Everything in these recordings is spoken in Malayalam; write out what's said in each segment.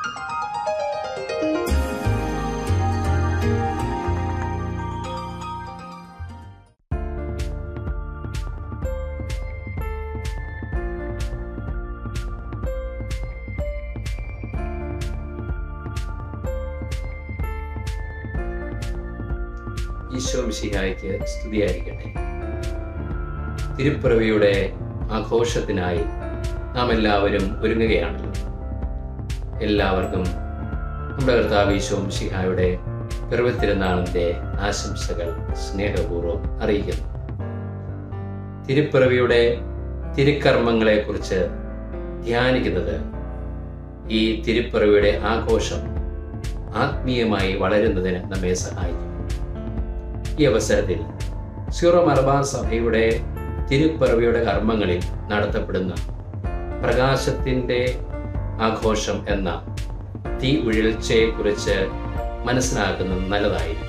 ഈശോ മിശിഹായ്ക്ക് സ്തുതിയായിരിക്കട്ടെ തിരുപ്പിറവിയുടെ ആഘോഷത്തിനായി നാം എല്ലാവരും ഒരുങ്ങുകയാണല്ലോ എല്ലാവർക്കും നമ്മുടെ കർത്താവ് ഈശോ മിശിഹായുടെ പിറവി തിരുനാളിൻ്റെ ആശംസകൾ സ്നേഹപൂർവ്വം അറിയിക്കുന്നു തിരുപ്പിറവിയുടെ തിരുക്കർമ്മങ്ങളെക്കുറിച്ച് ധ്യാനിക്കുന്നത് ഈ തിരുപ്പിറവിയുടെ ആഘോഷം ആത്മീയമായി വളരുന്നതിന് നമ്മെ സഹായിക്കും ഈ അവസരത്തിൽ സീറോ മലബാർ സഭയുടെ തിരുപ്പിറവിയുടെ കർമ്മങ്ങളിൽ നടത്തപ്പെടുന്ന പ്രകാശത്തിൻ്റെ ആഘോഷം എന്ന തീ ഉഴിൽച്ചയെക്കുറിച്ച് മനസ്സിലാക്കുന്നത് നല്ലതായിരിക്കും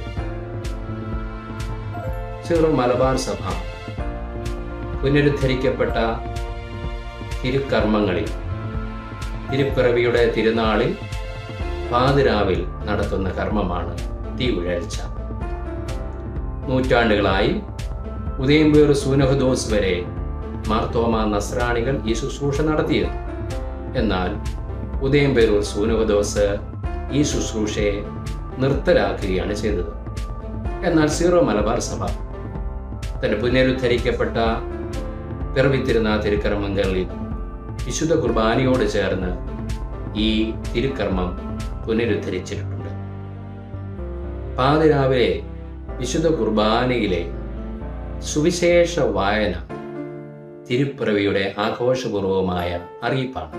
സീറോ മലബാർ സഭ പുനരുദ്ധരിക്കപ്പെട്ട തിരുക്കർമ്മങ്ങളിൽ തിരുപ്പിറവിയുടെ തിരുനാളിൽ പാതിരാവിൽ നടത്തുന്ന കർമ്മമാണ് തീ ഉഴൽച്ച നൂറ്റാണ്ടുകളായി ഉദയംപേർ സൂനഹദോസ് വരെ മാർത്തോമ നസ്രാണികൾ ഈ ശുശ്രൂഷ നടത്തിയിരുന്നു എന്നാൽ ഉദയംപേരൂർ സൂനഹദോസ് ഈ ശുശ്രൂഷയെ നിർത്തലാക്കുകയാണ് ചെയ്തത് എന്നാൽ സീറോ മലബാർ സഭ തന്റെ പുനരുദ്ധരിക്കപ്പെട്ട പിറവിത്തിരുന്ന തിരുക്കർമ്മങ്ങളിൽ വിശുദ്ധ കുർബാനയോട് ചേർന്ന് ഈ തിരുക്കർമ്മം പുനരുദ്ധരിച്ചിട്ടുണ്ട് പാതിരാവിലെ വിശുദ്ധ കുർബാനയിലെ സുവിശേഷ വായന തിരുപ്പിറവിയുടെ ആഘോഷപൂർവമായ അറിയിപ്പാണ്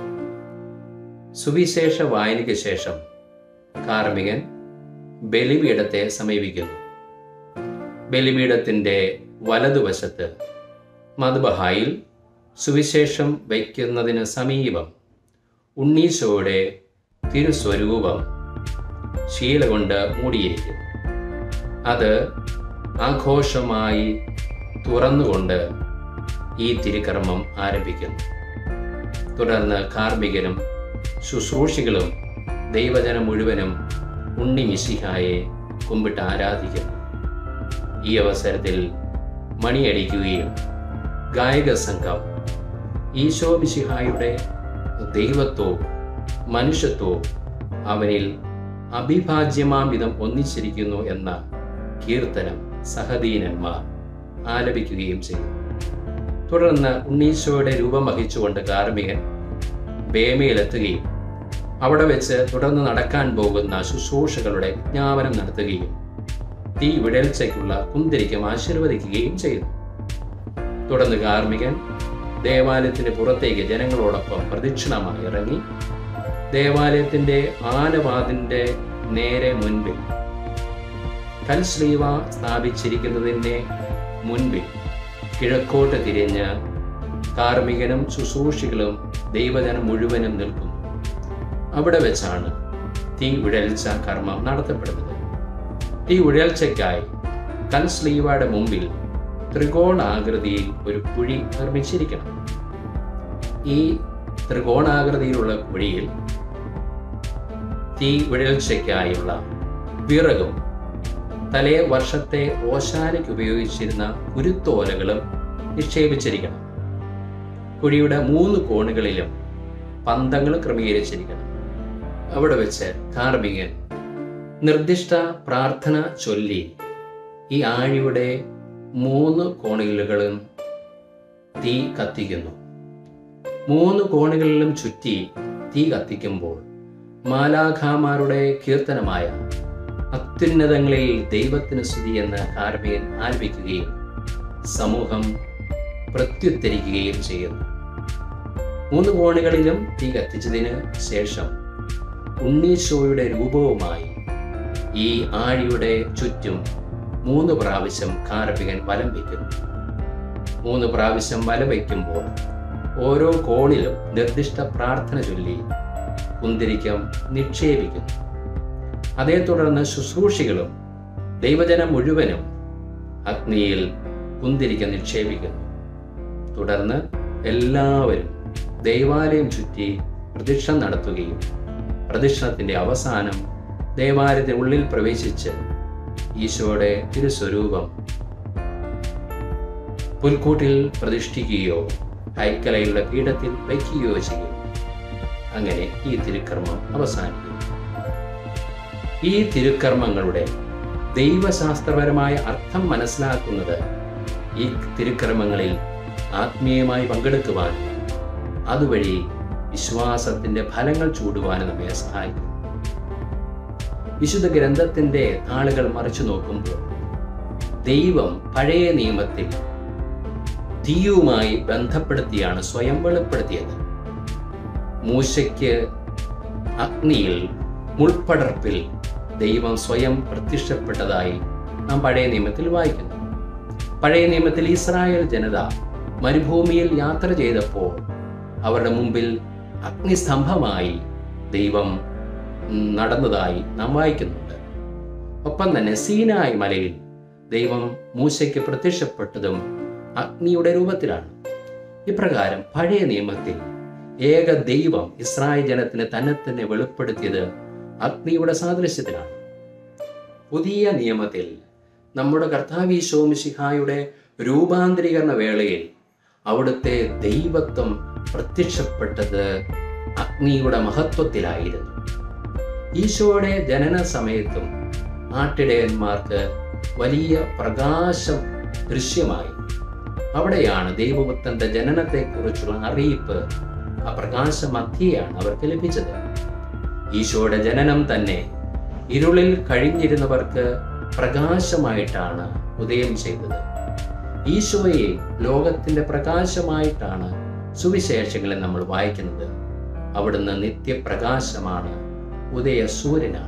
സുവിശേഷ വായനയ്ക്ക് ശേഷം കാർമികൻ ബലിപീഠത്തെ സമീപിക്കുന്നു ബലിപീഠത്തിൻ്റെ വലതുവശത്ത് മധുബഹായിൽ സുവിശേഷം വയ്ക്കുന്നതിന് സമീപം ഉണ്ണീശോയുടെ തിരുസ്വരൂപം ശീല കൊണ്ട് മൂടിയിരിക്കുന്നു അത് ആഘോഷമായി തുറന്നുകൊണ്ട് ഈ തിരുക്കർമ്മം ആരംഭിക്കുന്നു തുടർന്ന് കാർമികനും ശുശ്രൂഷികളും ദൈവജനം മുഴുവനും ഉണ്ണി മിശിഹായെ കുമ്പിട്ട് ആരാധിക്കുന്നു ഈ അവസരത്തിൽ മണിയടിക്കുകയും ഗായക സംഘം ഈശോ മിശിഹായുടെ ദൈവത്വവും മനുഷ്യത്വവും അവനിൽ അഭിഭാജ്യമാം വിധം ഒന്നിച്ചിരിക്കുന്നു എന്ന കീർത്തനം സഹദീനന്മാർ ആലപിക്കുകയും ചെയ്യും തുടർന്ന് ഉണ്ണീശോയുടെ രൂപം വഹിച്ചുകൊണ്ട് കാർമികൻ ബേമയിലെത്തുകയും അവിടെ വെച്ച് തുടർന്ന് നടക്കാൻ പോകുന്ന ശുശ്രൂഷകളുടെ വിജ്ഞാപനം നടത്തുകയും തീ വിടൽച്ചയ്ക്കുള്ള കുന്തിരിക്കം ആശീർവദിക്കുകയും ചെയ്യുന്നു തുടർന്ന് കാർമികൻ ദേവാലയത്തിന് പുറത്തേക്ക് ജനങ്ങളോടൊപ്പം പ്രദക്ഷിണമായി ഇറങ്ങി ദേവാലയത്തിന്റെ ആനവാതിന്റെ നേരെ മുൻപിൽ കൽശ്രീവ സ്ഥാപിച്ചിരിക്കുന്നതിൻ്റെ മുൻപിൽ കിഴക്കോട്ട് തിരിഞ്ഞ് കാർമികനും ശുശ്രൂഷികളും ദൈവജനം മുഴുവനും നിൽക്കുന്നു അവിടെ വെച്ചാണ് തീ ഉഴൽച്ച കർമ്മം നടത്തപ്പെടുന്നത് തീ ഉഴൽച്ചയ്ക്കായി കൽസ്ലീവയുടെ മുമ്പിൽ ത്രികോണാകൃതിയിൽ ഒരു കുഴി നിർമ്മിച്ചിരിക്കണം ഈ ത്രികോണാകൃതിയിലുള്ള കുഴിയിൽ തീ ഉഴൽച്ചയ്ക്കായുള്ള വിറകും തലേ വർഷത്തെ ഓശാനയ്ക്ക് ഉപയോഗിച്ചിരുന്ന കുരുത്തോലകളും നിക്ഷേപിച്ചിരിക്കണം കുഴിയുടെ മൂന്ന് കോണുകളിലും പന്തങ്ങൾ ക്രമീകരിച്ചിരിക്കണം അവിടെ വെച്ച് കാർമികൻ നിർദ്ദിഷ്ട പ്രാർത്ഥന ചൊല്ലി ഈ ആഴിയുടെ മൂന്ന് കോണുകളിലും തീ കത്തിക്കുന്നു മൂന്ന് കോണുകളിലും ചുറ്റി തീ കത്തിക്കുമ്പോൾ മാലാഖാമാരുടെ കീർത്തനമായ അത്യുന്നതങ്ങളിൽ ദൈവത്തിന് സ്തുതി എന്ന് കാർമികൻ ആലപിക്കുകയും സമൂഹം പ്രത്യുത്തരിക്കുകയും ചെയ്യുന്നു മൂന്ന് കോണുകളിലും തീ കത്തിച്ചതിന് ശേഷം ഉണ്ണീശോയുടെ രൂപവുമായി ഈ ആഴിയുടെ ചുറ്റും മൂന്ന് പ്രാവശ്യം കാർമികൻ വലം വയ്ക്കുന്നു മൂന്ന് പ്രാവശ്യം വലം വയ്ക്കുമ്പോൾ ഓരോ കോണിലും നിർദ്ദിഷ്ട പ്രാർത്ഥന ചൊല്ലി കുന്തിരിക്കം നിക്ഷേപിക്കുന്നു അതേ തുടർന്ന് ശുശ്രൂഷികളും ദൈവജനം മുഴുവനും അഗ്നിയിൽ കുന്തിരിക്കം നിക്ഷേപിക്കുന്നു തുടർന്ന് എല്ലാവരും ദൈവാലയം ചുറ്റി പ്രദക്ഷിണം നടത്തുകയും പ്രദക്ഷിണത്തിന്റെ അവസാനം ദേവാലയത്തിന്റെ ഉള്ളിൽ പ്രവേശിച്ച് ഈശോയുടെ തിരുസ്വരൂപം പുൽക്കൂട്ടിൽ പ്രതിഷ്ഠിക്കുകയോ ഹൈക്കലയുടെ പീഠത്തിൽ വയ്ക്കുകയോ ചെയ്യും അങ്ങനെ ഈ തിരുക്കർമ്മം അവസാനിക്കും ഈ തിരുക്കർമ്മങ്ങളുടെ ദൈവശാസ്ത്രപരമായ അർത്ഥം മനസ്സിലാക്കുന്നത് ഈ തിരുക്കർമ്മങ്ങളിൽ ആത്മീയമായി പങ്കെടുക്കുവാൻ അതുവഴി വിശ്വാസത്തിന്റെ ഫലങ്ങൾ ചൂടുവാനും നമ്മെ സഹായിക്കും വിശുദ്ധ ഗ്രന്ഥത്തിന്റെ താളുകൾ മറിച്ചു നോക്കുമ്പോൾ ദൈവം പഴയ നിയമത്തിൽ തീയുമായി ബന്ധപ്പെടുത്തിയാണ് സ്വയം വെളിപ്പെടുത്തിയത് മൂശയ്ക്ക് അഗ്നിയിൽ മുൾപ്പടർപ്പിൽ ദൈവം സ്വയം പ്രത്യക്ഷപ്പെട്ടതായി നാം പഴയ നിയമത്തിൽ വായിക്കുന്നു പഴയ നിയമത്തിൽ ഇസ്രായേൽ ജനത മരുഭൂമിയിൽ യാത്ര ചെയ്തപ്പോൾ അവരുടെ മുമ്പിൽ അഗ്നിസ്തംഭമായി ദൈവം നടന്നതായി നാം വായിക്കുന്നുണ്ട് ഒപ്പം തന്നെ സീനായ് മലയിൽ ദൈവം മൂശയ്ക്ക് പ്രത്യക്ഷപ്പെട്ടതും അഗ്നിയുടെ രൂപത്തിലാണ് ഇപ്രകാരം പഴയ നിയമത്തിൽ ഏക ദൈവം ഇസ്രായേൽ ജനത്തിന് തന്നെ തന്നെ വെളിപ്പെടുത്തിയത് അഗ്നിയുടെ സാദൃശ്യത്തിലാണ് പുതിയ നിയമത്തിൽ നമ്മുടെ കർത്താവീശോമിശിഹായുടെ രൂപാന്തരീകരണ വേളയിൽ അവിടുത്തെ ദൈവത്വം പ്രത്യക്ഷപ്പെട്ടത് അഗ്നിയുടെ മഹത്വത്തിലായിരുന്നു ഈശോയുടെ ജനന സമയത്തും ആട്ടിടയന്മാർക്ക് വലിയ പ്രകാശം ദൃശ്യമായി അവിടെയാണ് ദൈവപുത്രന്റെ ജനനത്തെക്കുറിച്ചുള്ള അറിയിപ്പ് ആ പ്രകാശമധ്യയാണ് അവർക്ക് ലഭിച്ചത് ഈശോയുടെ ജനനം തന്നെ ഇരുളിൽ കഴിഞ്ഞിരുന്നവർക്ക് പ്രകാശമായിട്ടാണ് ഉദയം ചെയ്തത് ഈശോയെ ലോകത്തിന്റെ പ്രകാശമായിട്ടാണ് സുവിശേഷങ്ങളിൽ നമ്മൾ വായിക്കുന്നത് അവിടുന്ന് നിത്യപ്രകാശമാണ് ഉദയ സൂര്യനാണ്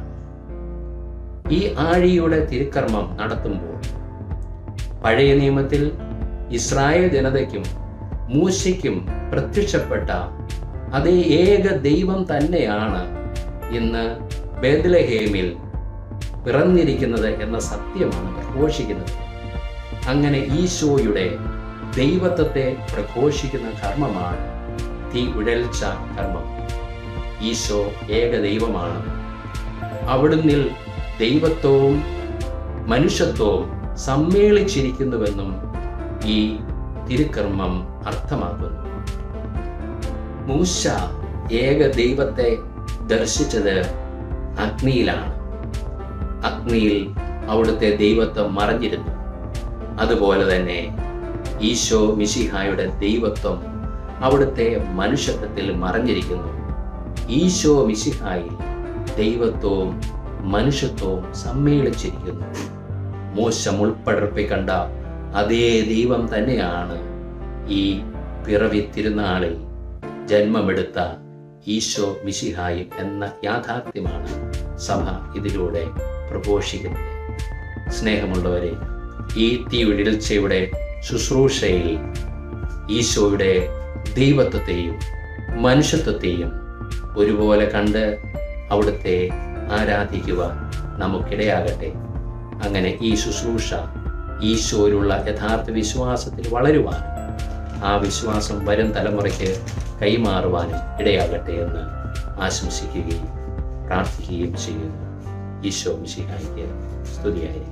ഈ ആഴിയുടെ തിരുക്കർമ്മം നടത്തുമ്പോൾ പഴയ നിയമത്തിൽ ഇസ്രായേൽ ജനതയ്ക്കും മൂശയ്ക്കും പ്രത്യക്ഷപ്പെട്ട അതേ ഏക ദൈവം തന്നെയാണ് ഇന്ന് ബേദലഹേമിൽ പിറന്നിരിക്കുന്നത് എന്ന സത്യമാണ് പ്രഘോഷിക്കുന്നത് അങ്ങനെ ഈശോയുടെ ദൈവത്വത്തെ പ്രഘോഷിക്കുന്ന കർമ്മമാണ് തീ ഉഴൽച്ച കർമ്മം ഈശോ ഏക ദൈവമാണ് അവിടുന്നിൽ ദൈവത്വവും മനുഷ്യത്വവും സമ്മേളിച്ചിരിക്കുന്നുവെന്നും ഈ തിരുക്കർമ്മം അർത്ഥമാക്കുന്നു മൂശ ഏക ദൈവത്തെ ദർശിച്ചത് അഗ്നിയിലാണ് അഗ്നിയിൽ അവിടുത്തെ ദൈവത്വം മറഞ്ഞിരുന്നു അതുപോലെ തന്നെ ഈശോ മിശിഹായുടെ ദൈവത്വം അവിടുത്തെ മനുഷ്യത്വത്തിൽ മറഞ്ഞിരിക്കുന്നു ഈശോ മിശിഹായിൽ ദൈവത്വവും മനുഷ്യത്വവും സമ്മേളിച്ചിരിക്കുന്നു മോശം ഉൾപ്പടർപ്പി കണ്ട അതേ ദൈവം തന്നെയാണ് ഈ പിറവി തിരുനാളിൽ ജന്മമെടുത്ത ഈശോ മിശിഹായി എന്ന യാഥാർത്ഥ്യമാണ് സഭ ഇതിലൂടെ പ്രഘോഷിക്കുന്നത് സ്നേഹമുള്ളവരെ ഈ തീവിടിൽച്ചയുടെ ശുശ്രൂഷയിൽ ഈശോയുടെ ദൈവത്വത്തെയും മനുഷ്യത്വത്തെയും ഒരുപോലെ കണ്ട് അവിടുത്തെ ആരാധിക്കുവാൻ നമുക്കിടയാകട്ടെ അങ്ങനെ ഈ ശുശ്രൂഷ ഈശോയിലുള്ള യഥാർത്ഥ വിശ്വാസത്തിൽ വളരുവാനും ആ വിശ്വാസം വരും തലമുറയ്ക്ക് കൈമാറുവാനും ഇടയാകട്ടെ എന്ന് ആശംസിക്കുകയും പ്രാർത്ഥിക്കുകയും ചെയ്യുന്നു ഈശോ മിശിഹായിക്ക് സ്തുതിയായിരിക്കട്ടെ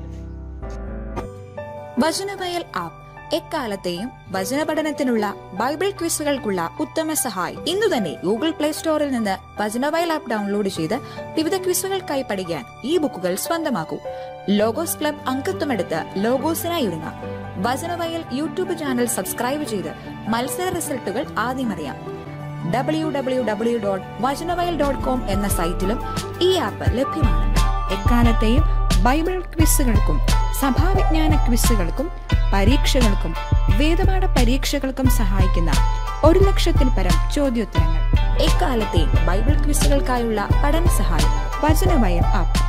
വചനവയൽ ആപ്പ് എക്കാലത്തെയും വചന പഠനത്തിനുള്ള ബൈബിൾ ക്വിസുകൾക്കുള്ള ഉത്തമ സഹായി ഇന്നു തന്നെ ഗൂഗിൾ പ്ലേ സ്റ്റോറിൽ നിന്ന് വചനവയൽ ആപ്പ് ഡൗൺലോഡ് ചെയ്ത് വിവിധ ക്വിസുകൾക്കായി പഠിക്കാൻ ഈ ബുക്കുകൾ സ്വന്തമാക്കൂ ലോഗോസ് ക്ലബ് അംഗത്വമെടുത്ത് ലോഗോസിനായി ഒരുങ്ങാം വചനവയൽ യൂട്യൂബ് ചാനൽ സബ്സ്ക്രൈബ് ചെയ്ത് മത്സര റിസൾട്ടുകൾ ആദ്യം അറിയാം W W W dot Vachanavayal dot com എന്ന സൈറ്റിലും ഈ ആപ്പ് ലഭ്യമാണ് എക്കാലത്തെയും ബൈബിൾ ക്വിസുകൾക്കും സഭാവിജ്ഞാന ക്വിസുകൾക്കും പരീക്ഷകൾക്കും വേദപാഠ പരീക്ഷകൾക്കും സഹായിക്കുന്ന ഒരു ലക്ഷത്തിൽ പരം ചോദ്യോത്തരങ്ങൾ എക്കാലത്തെയും ബൈബിൾ ക്വിസുകൾക്കായുള്ള പഠന സഹായം വചനവയൽ ആപ്പ്